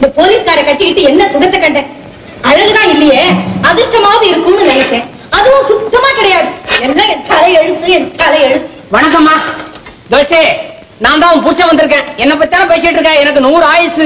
இந்த போலீஸ்கார கட்டிக்கிட்டு என்ன சுகத்தை கண்டேன் அழகுதான் இல்லையே அதிர்ஷ்டமாவது இருக்கும்னு நினைச்சேன் அதுவும் சுத்தமா கிடையாது எல்லாம் என் தலை எழுத்து என் தலை எழுத்து வணக்கம்மா தோசே நான் தான் உன் புருஷன் வந்திருக்கேன் என்ன பத்தி பேசிட்டு இருக்கேன் எனக்கு நூறு ஆயுசு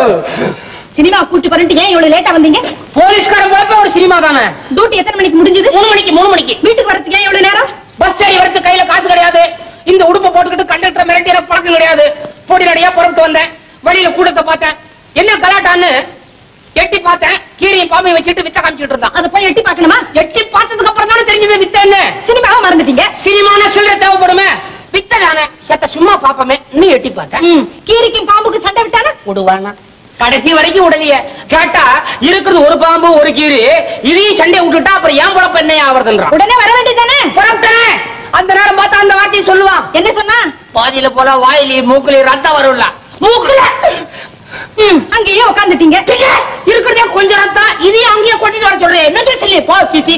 சினிமா கூட்டு பண்ணிட்டு ஏன் இவ்வளவு லேட்டா வந்தீங்க போலீஸ்காரன் போலப்ப ஒரு சினிமா தானே டியூட்டி எத்தனை மணிக்கு முடிஞ்சது மூணு மணிக்கு மூணு மணிக்கு வீட்டுக்கு வரதுக்கு ஏன் இவ்வளவு நேரம் பஸ் ஏறி வரது கையில காசு கிடையாது இந்த உடுப்பை போட்டுக்கிட்டு கண்டக்டர் மிரட்டிற பழக்கம் கிடையாது பொடி நடையா புறப்பட்டு வந்தேன் வழியில கூட்டத்தை பார்த்தேன் என்ன கலாட்டான்னு எட்டி பார்த்தேன் கீரையும் பாம்பையும் வச்சுட்டு வித்த காமிச்சிட்டு இருந்தான் அதை போய் எட்டி பார்க்கணுமா எட்டி பார்த்ததுக்கு அப்புறம் தானே தெரிஞ்சது வித்த என்ன சினிமாவை மறந்துட்டீங்க சினிமான சில்லறை தேவைப்படுமே வித்த தானே செத்த சும்மா பாப்பமே நீ எட்டி பார்த்தேன் ம், கீரிக்கும் பாம்புக்கு சண்டை விட்டானா விடுவானா கடைசி வரைக்கும் உடலையே கேட்டா இருக்கிறது ஒரு பாம்பு ஒரு கீரி இதையும் சண்டை விட்டுட்டா அப்புறம் ஏன் குழப்பம் என்ன ஆவறதுன்றான் உடனே வர வேண்டியதானே புறப்பட்டேன் அந்த நேரம் பார்த்தா அந்த வார்த்தையை சொல்லுவான் என்ன சொன்னா பாதியில போல வாயிலி மூக்குலி ரத்தம் வரும்ல மூக்குல ம், அங்கேயே உட்காந்துட்டீங்க பின்ன, இருக்கிறதே கொஞ்சம் ரத்தம் இதையும் அங்கேயே கொட்டிட்டு வர சொல்றேன் என்ன சொல்லி போ சிசி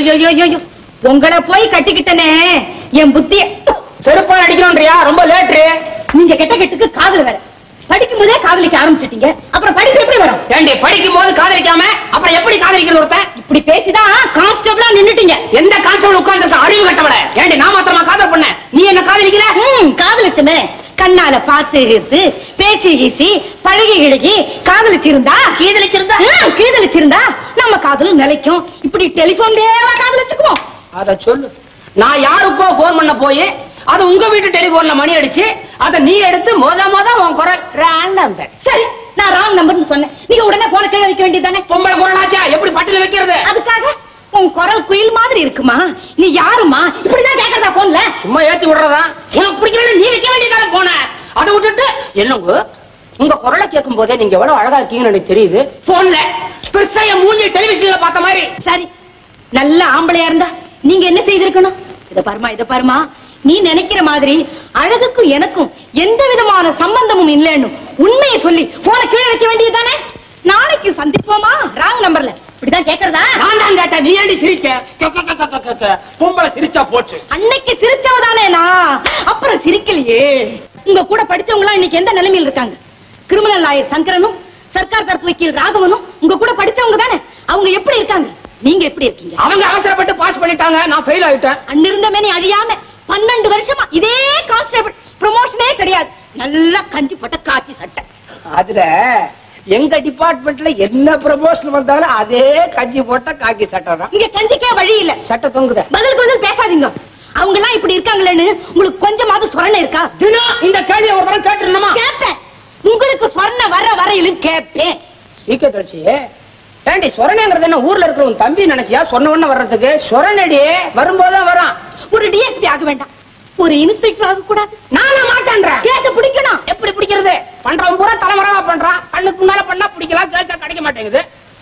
கதை உங்களை போய் கட்டிக்கிட்டனே என் புத்திய செருப்பால் அடிக்கணும்ன்றியா ரொம்ப லேட்ரு நீங்க கெட்ட கெட்டுக்கு காதல் வேற படிக்கும் போதே காதலிக்க ஆரம்பிச்சிட்டீங்க அப்புறம் படிப்பு எப்படி வரும் ஏண்டி படிக்கும் போது காதலிக்காம அப்புறம் எப்படி காதலிக்கிறது ஒருத்தன் இப்படி பேசிதான் கான்ஸ்டபிளா நின்னுட்டீங்க எந்த கான்ஸ்டபிள் உட்கார்ந்து அறிவு கட்டவட ஏண்டி நான் மாத்திரமா காதல் பண்ண நீ என்ன காதலிக்கல ம், காதலிச்சுமே கண்ணால பார்த்து இழுத்து பேசி ஈசி பழகி இழகி காதலிச்சிருந்தா கீதலிச்சிருந்தா கீதலிச்சிருந்தா நம்ம காதலும் நிலைக்கும் இப்படி டெலிபோன்லயே காதலிச்சுக்குவோம் அத சொல்லு நான் யாருக்கோ போன் பண்ண போய் அது உங்க வீட்டு டெலிபோன்ல மணி அடிச்சு அத நீ எடுத்து மொத மொத உன் குரல் ரேண்டம் சரி நான் ராங் நம்பர்னு சொன்னேன் நீங்க உடனே போன கீழே வைக்க வேண்டியதானே பொம்பளை குரலாச்சா எப்படி பட்டில வைக்கிறது அதுக்காக உன் குரல் குயில் மாதிரி இருக்குமா நீ யாருமா இப்படிதான் கேக்குறதா போன்ல சும்மா ஏத்தி விடுறதா உனக்கு பிடிக்கல நீ வைக்க வேண்டியதான போன அதை விட்டுட்டு என்னங்க உங்க குரலை கேட்கும் போதே நீங்க எவ்வளவு அழகா இருக்கீங்கன்னு எனக்கு தெரியுது போன்ல பெருசா என் மூஞ்சி டெலிவிஷன்ல பார்த்த மாதிரி சரி நல்ல ஆம்பளையா இருந்தா நீங்க என்ன செய்திருக்கணும் இத பாருமா இத பாருமா நீ நினைக்கிற மாதிரி அழகுக்கும் எனக்கும் எந்த விதமான சம்பந்தமும் இல்லைன்னு உண்மையை சொல்லி போன கீழே வைக்க வேண்டியதுதானே நாளைக்கு சந்திப்போமா ராங் நம்பர்ல இப்படிதான் கேக்குறதா நான் தான் கேட்டேன் நீ ஏண்டி சிரிச்ச க, க, க, க, க, க, க. பொம்பளை சிரிச்சா போச்சு அன்னைக்கு சிரிச்சவதானே நான் அப்புறம் சிரிக்கலையே உங்க கூட படிச்சவங்க எல்லாம் இன்னைக்கு எந்த நிலைமையில் இருக்காங்க கிரிமினல் லாயர் சங்கரனும் சர்க்கார் தரப்பு வக்கீல் ராகவனும் உங்க கூட படிச்சவங்க தானே அவங்க எப்படி இருக்காங்க நீங்க எப்படி இருக்கீங்க அவங்க அவசரப்பட்டு பாஸ் பண்ணிட்டாங்க நான் ஃபெயில் ஆயிட்டேன் அன்னிருந்த மேனி அழியாம பன்னெண்டு வருஷமா இதே கான்ஸ்டபிள் ப்ரமோஷனே கிடையாது நல்லா கஞ்சி போட்ட காக்கி சட்டை அதுல எங்க டிபார்ட்மெண்ட்ல என்ன ப்ரமோஷன் வந்தாலும் அதே கஞ்சி போட்ட காக்கி சட்டை தான் இங்க கஞ்சிக்கே வழி இல்ல சட்டை தொங்குத பதில் பதில் பேசாதீங்க அவங்க எல்லாம் இப்படி இருக்காங்களேன்னு உங்களுக்கு கொஞ்சமாவது சொரணை இருக்கா தினம் இந்த கேள்வியை ஒரு தடவை கேட்டுருணுமா கேட்பேன் உங்களுக்கு சொரணை வர வரையிலும் கேட்பேன் சீக்கிரம் கழிச்சு ஏண்டி சொரணங்கிறது என்ன ஊர்ல இருக்கிற உன் தம்பி நினைச்சியா சொன்ன உடனே வர்றதுக்கு சொரணடி வரும்போதுதான் வரான் ஒரு டிஎஸ்பி ஆக வேண்டாம் ஒரு இன்ஸ்பெக்டர் ஆக கூடாது நானா மாட்டேன்ற கேட்டு பிடிக்கணும் எப்படி பிடிக்கிறது பண்றவன் பூரா தலைமுறைவா பண்றான் கண்ணுக்கு முன்னால பண்ணா பிடிக்கலாம் கேட்க கிடைக்க மாட்டேங்குது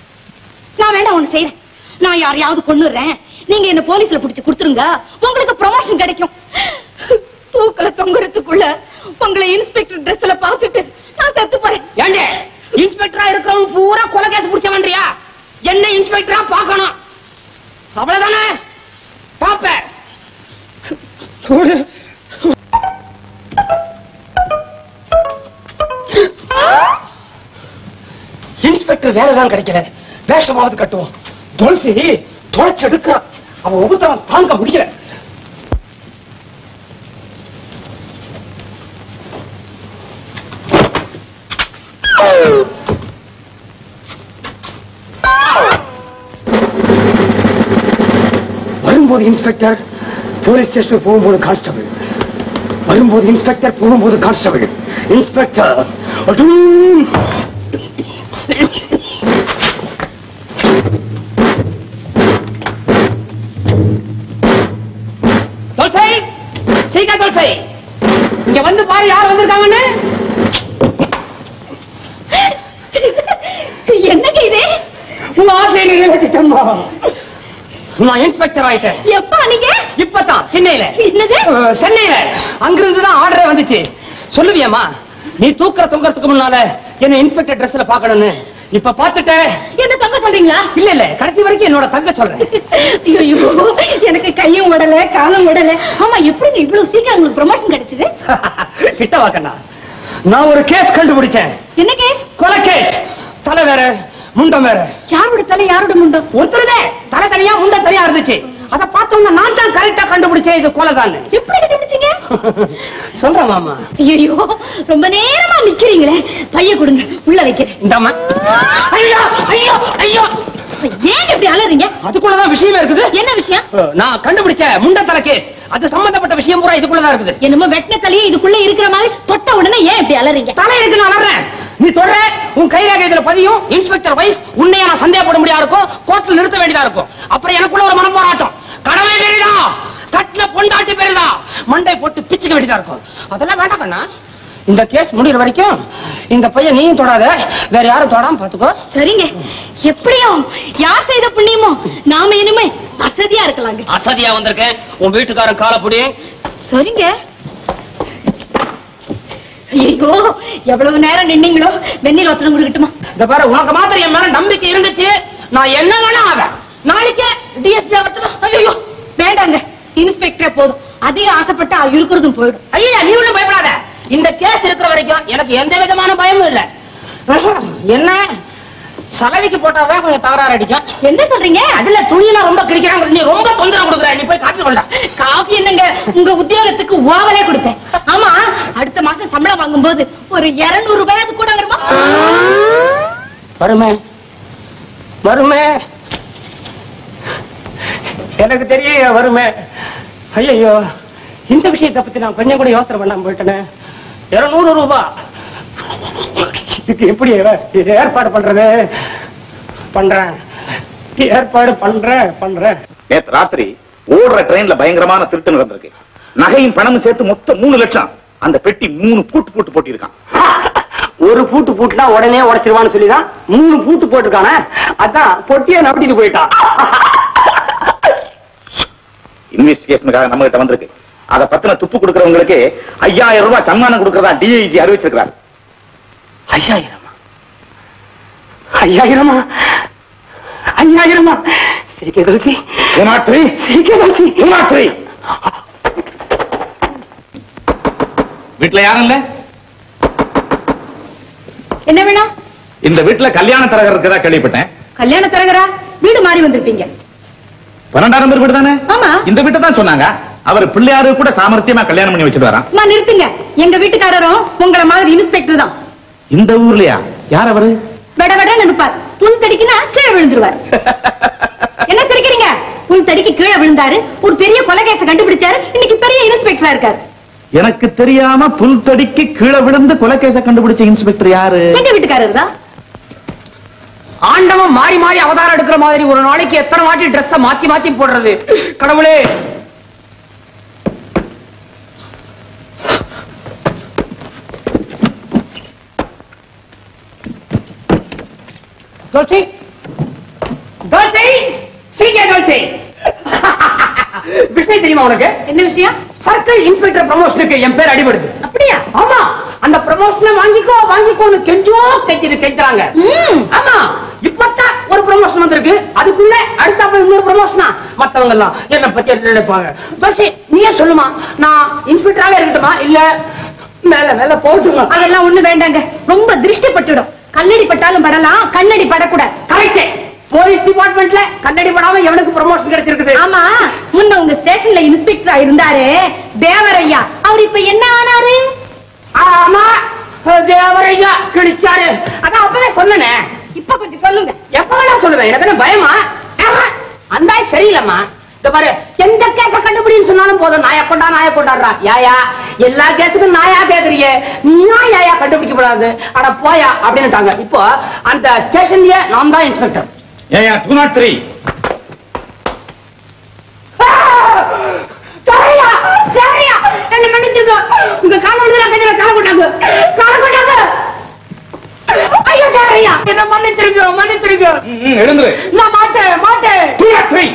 நான் வேண்டாம் ஒண்ணு செய்யறேன் நான் யாரையாவது கொன்னுறேன் நீங்க என்ன போலீஸ்ல புடிச்சு கொடுத்துருங்க உங்களுக்கு ப்ரமோஷன் கிடைக்கும் தூக்கல தொங்குறதுக்குள்ள உங்களை இன்ஸ்பெக்டர் ட்ரெஸ்ல பார்த்துட்டு நான் செத்து போறேன் ஏண்டி இன்ஸ்பெக்டரா இருக்கிறவன் பூரா கொலை கேஸ் பிடிச்சவன்றியா என்ன இன்ஸ்பெக்டரா பார்க்கணும் அவ்வளவுதானே பாப்ப இன்ஸ்பெக்டர் வேலைதான் கிடைக்கல வேஷமாவது கட்டுவோம் துளசி துளைச்சு எடுக்கிறான் அவன் உபத்திரம் தாங்க முடியல வரும்போது இன்ஸ்பெக்டர் போலீஸ் ஸ்டேஷன் போகும்போது கான்ஸ்டபிள் வரும்போது இன்ஸ்பெக்டர் போகும்போது கான்ஸ்டபிள் இன்ஸ்பெக்டர் அடூம். துளசி, சீக்கிரம் துளசி. இங்க வந்து பாரு யார் வந்திருக்காங்கன்னு என்னங்க இது உங்க ஆசையை நிறைவேற்றிட்டம்மா நான் இன்ஸ்பெக்டர் ஆயிட்டேன் எப்பா நீங்க இப்பதான் சென்னையில என்னது அஹ், சென்னையில அங்கிருந்து தான் ஆர்டரே வந்துச்சு சொல்லுவியம்மா நீ தூக்குற தொங்கறதுக்கு முன்னால என்ன இன்ஸ்பெக்டர் ட்ரெஸ்ல பாக்கணும்னு இப்ப பாத்துட்டேன் என்ன தங்க சொல்றீங்களா இல்ல இல்ல கடைசி வரைக்கும் என்னோட தங்க சொல்றேன் ஐயோ எனக்கு கையும் உடல காலும் உடல ஆமா எப்படி இவ்வளவு சீக்கிரம் உங்களுக்கு ப்ரமோஷன் கிடைச்சது கிட்ட வாக்கண்ணா நான் ஒரு கேஸ் கண்டுபிடிச்சேன் என்ன கேஸ் கொலை கேஸ் முண்டம் வேற யாரோட தலை யாரோட முண்டம் ஒருத்தருதே தலை தனியா முண்ட தனியா இருந்துச்சு அத பார்த்தோம்னா நான் தான் கரெக்டா கண்டுபிடிச்சேன் இது கொலைதான் எப்படி கண்டுபிடிச்சீங்க சொல்றேன் மாமா ஐயோ ரொம்ப நேரமா நிக்கிறீங்களே பைய கொடுங்க உள்ள வைக்கிறேன் இந்தாம்மா ஐயோ ஐயோ ஐயோ ஏன் இப்படி அலறீங்க அதுக்குள்ளதான் விஷயமே இருக்குது என்ன விஷயம் நான் கண்டுபிடிச்ச முண்ட தலை கேஸ் அது சம்பந்தப்பட்ட விஷயம் பூரா இதுக்குள்ளதான் இருக்குது என்னமோ வெட்டின தலையே இதுக்குள்ள இருக்கிற மாதிரி தொட்ட உடனே ஏன் இப்படி அலறீங்க தலை இருக்கு நான் வர்றேன் நீ தொடர உன் கைரேகை இதுல பதியும் இன்ஸ்பெக்டர் வைஃப் உன்னைய நான் சந்தேகப்பட முடியா இருக்கும் கோர்ட்ல நிறுத்த வேண்டியதா இருக்கும் அப்புறம் எனக்குள்ள ஒரு மனம் போராட்டம் கடமை பெரிதா கட்டின பொண்டாட்டி பெரிதா மண்டை போட்டு பிச்சுக்க வேண்டியதா இருக்கும் அதெல்லாம் வேண்டாம் கண்ணா இந்த கேஸ் முடிகிற வரைக்கும் இந்த பையன் நீயும் தொடாத வேற யாரும் தொடாம பாத்துக்கோ சரிங்க எப்படியோ யார் செய்த புண்ணியமோ நாம இனிமே வசதியா இருக்கலாங்க அசதியா வந்திருக்கேன் உன் வீட்டுக்காரன் காலப்படி சரிங்க ஐயோ எவ்வளவு நேரம் நின்னீங்களோ வெந்நீர் ஒத்தனம் கொடுக்கட்டுமா இந்த பாரு உனக்கு மாத்திரம் என் மேல நம்பிக்கை இருந்துச்சு நான் என்ன வேணா ஆவேன் நாளைக்கே டிஎஸ்பி ஆகட்டுமா ஐயோ வேண்டாங்க இன்ஸ்பெக்டரே போதும் அதிக ஆசைப்பட்டா இருக்கிறதும் போயிடும் ஐயா நீ ஒண்ணும் பயப்படாத இந்த கேஸ் இருக்கிற வரைக்கும் எனக்கு எந்த விதமான பயமும் இல்ல என்ன சலவைக்கு போட்டாதான் கொஞ்சம் தகராறு அடிக்கும் என்ன சொல்றீங்க அதுல துணியெல்லாம் ரொம்ப கிழிக்கிறாங்க நீ ரொம்ப தொந்தரவு கொடுக்குற நீ போய் காப்பி கொண்டா காஃபி என்னங்க உங்க உத்தியோகத்துக்கு ஓவலே கொடுப்பேன் ஆமா அடுத்த மாசம் சம்பளம் வாங்கும்போது ஒரு 200 ரூபாயாவது கூட வருமா வருமே வருமே எனக்கு தெரியும் வருமே ஐயோ இந்த விஷயத்தை பத்தி நான் கொஞ்சம் கூட யோசனை பண்ணாம போயிட்டேனே இருநூறு ரூபாய் இதுக்கு எப்படி ஏ- ஏற்பாடு பண்றது பண்றேன் ஏற்பாடு பண்றேன் பண்றேன் நேத்து ராத்திரி ஓடுற ட்ரெயின்ல பயங்கரமான திருட்டு நடந்திருக்கு நகையும் பணமும் சேர்த்து மொத்தம் மூணு லட்சம் அந்த பெட்டி மூணு பூட்டு பூட்டு போட்டிருக்கான் ஒரு பூட்டு பூட்டுனா உடனே உடைச்சிருவான்னு சொல்லிதான் மூணு பூட்டு போட்டிருக்கானே அதான் பொட்டியை நம்பிட்டு போயிட்டான் இன்வெஸ்டிகேஷனுக்காக நம்ம கிட்ட வந்திருக்கு அத பத்தின துப்பு கொடுக்கறவங்களுக்கு ஐயாயிரம் ரூபாய் சன்மானம் கொடுக்கறதா டிஐஜி அறிவிச்சிருக்கிறார் ஐயாயிரமா ஐயாயிரமா ஐயாயிரமா சிரிக்க கழிச்சி ஏமாற்றி சிரிக்க கழிச்சி ஏமாற்றி வீட்டுல யாரும் இல்ல என்ன வேணும் இந்த வீட்டுல கல்யாண தரகர் இருக்கதா கேள்விப்பட்டேன் கல்யாண தரகரா வீடு மாறி வந்திருப்பீங்க பன்னெண்டாம் நம்பர் வீடு தானே ஆமா. இந்த வீட்டை தான் சொன்னாங்க அவர் பிள்ளையாரு கூட சாமர்த்தியமா கல்யாணம் பண்ணி வச்சுட்டு வரான் சும்மா நிறுத்துங்க எங்க வீட்டுக்காரரும் உங்களை மாதிரி இன்ஸ்பெக்டர் தான் இந்த ஊர்லயா யார் அவரு வெட வெடன்னு இருப்பார் புல் தடிக்குனா கீழே விழுந்துருவார் என்ன சிரிக்கிறீங்க புல் தடிக்கு கீழே விழுந்தாரு ஒரு பெரிய கொலைகேச கண்டுபிடிச்சாரு இன்னைக்கு பெரிய இன்ஸ்பெக்டரா இருக்காரு எனக்கு தெரியாம புல் தடிக்கு கீழே விழுந்து கொலைகேச கண்டுபிடிச்ச இன்ஸ்பெக்டர் யாரு எங்க வீட்டுக்காரர் தான் ஆண்டவன் மாறி மாறி அவதாரம் எடுக்கிற மாதிரி ஒரு நாளைக்கு எத்தனை வாட்டி ட்ரெஸ் மாத்தி மாத்தி போடுறது கடவுளே துளசி துளசி சீக்கிரம் துளசி விஷயம் தெரியுமா உனக்கு என்ன விஷயம் சர்க்கிள் இன்ஸ்பெக்டர் ப்ரமோஷனுக்கு என் பேர் அடிபடுது அப்படியா ஆமா அந்த ப்ரமோஷனை வாங்கிக்கோ வாங்கிக்கோன்னு கெஞ்சோ கெஞ்சிரு கெஞ்சுறாங்க ம். ஆமா இப்பதான் ஒரு ப்ரமோஷன் வந்திருக்கு அதுக்குள்ள அடுத்தாப்புல இன்னொரு ப்ரமோஷனா மத்தவங்க எல்லாம் என்ன பத்தி என்ன நினைப்பாங்க துளசி நீயே சொல்லுமா நான் இன்ஸ்பெக்டராவே இருக்கட்டுமா இல்ல மேல மேல போட்டுமா அதெல்லாம் ஒண்ணு வேண்டாங்க ரொம்ப திருஷ்டி பட்டுடும் கல்லடி பட்டாலும் படலாம் கண்ணடி படக்கூடாது கரெக்ட் போலீஸ் டிபார்ட்மெண்ட்ல கண்ணடி படாம எவனுக்கு ப்ரமோஷன் கிடைச்சிருக்குது ஆமா முன்ன உங்க ஸ்டேஷன்ல இன்ஸ்பெக்டரா இருந்தாரு தேவரையா அவர் இப்ப என்ன ஆனாரு ஆமா தேவரையா கிழிச்சாரு அதான் அப்பவே சொன்னனே இப்ப கொஞ்சம் சொல்லுங்க எப்ப வேணா சொல்லுவேன் எனக்கு என்ன பயமா ஆஹா, அந்த ஆள் சரியில்லைம்மா இந்த பாரு எந்த கேஸ கண்டுபிடின்னு சொன்னாலும் போதும் நாயா கொண்டா நாயா கொண்டாடுறா யாயா எல்லா கேஸுக்கும் நாயா கேக்குறீங்க நீயா யாயா கண்டுபிடிக்க கூடாது அட போயா அப்படின்னுட்டாங்க இப்போ அந்த ஸ்டேஷன்லயே நான் தான் இன்ஸ்பெக்டர் ஏயா டூ நாட் த்ரீ சரியா சரியா என்ன மன்னிச்சிருங்க உங்க கால விழுந்து கஞ்சல கால கொண்டாங்க கால கொண்டாங்க ஐயோ சரியா என்ன மன்னிச்சிருங்க மன்னிச்சிருங்க எழுந்துரு நான் மாட்டேன் மாட்டேன் டூ நாட் த்ரீ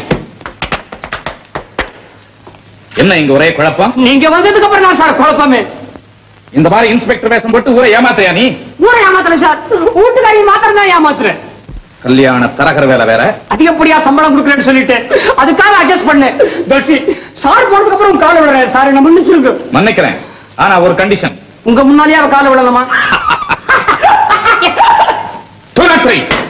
என்ன இங்க ஒரே குழப்பம் நீங்க வந்ததுக்கு அப்புறம் நான் சார் குழப்பமே இந்த மாதிரி இன்ஸ்பெக்டர் வேஷம் போட்டு ஊரை ஏமாத்தையா நீ ஊரை ஏமாத்துறேன் சார் வீட்டுக்காரி மாத்திரம் தான் ஏமாத்துறேன் கல்யாண தரகர் வேலை வேற அதிகப்படியா சம்பளம் கொடுக்குறேன்னு சொல்லிட்டு அதுக்காக அட்ஜஸ்ட் பண்ணு தட்சி சார் போனதுக்கு அப்புறம் உங்க காலை விடுறேன் சார் என்ன மன்னிச்சிருங்க மன்னிக்கிறேன் ஆனா ஒரு கண்டிஷன் உங்க முன்னாலேயே அவ காலை விடலாமா டூ நாட் த்ரீ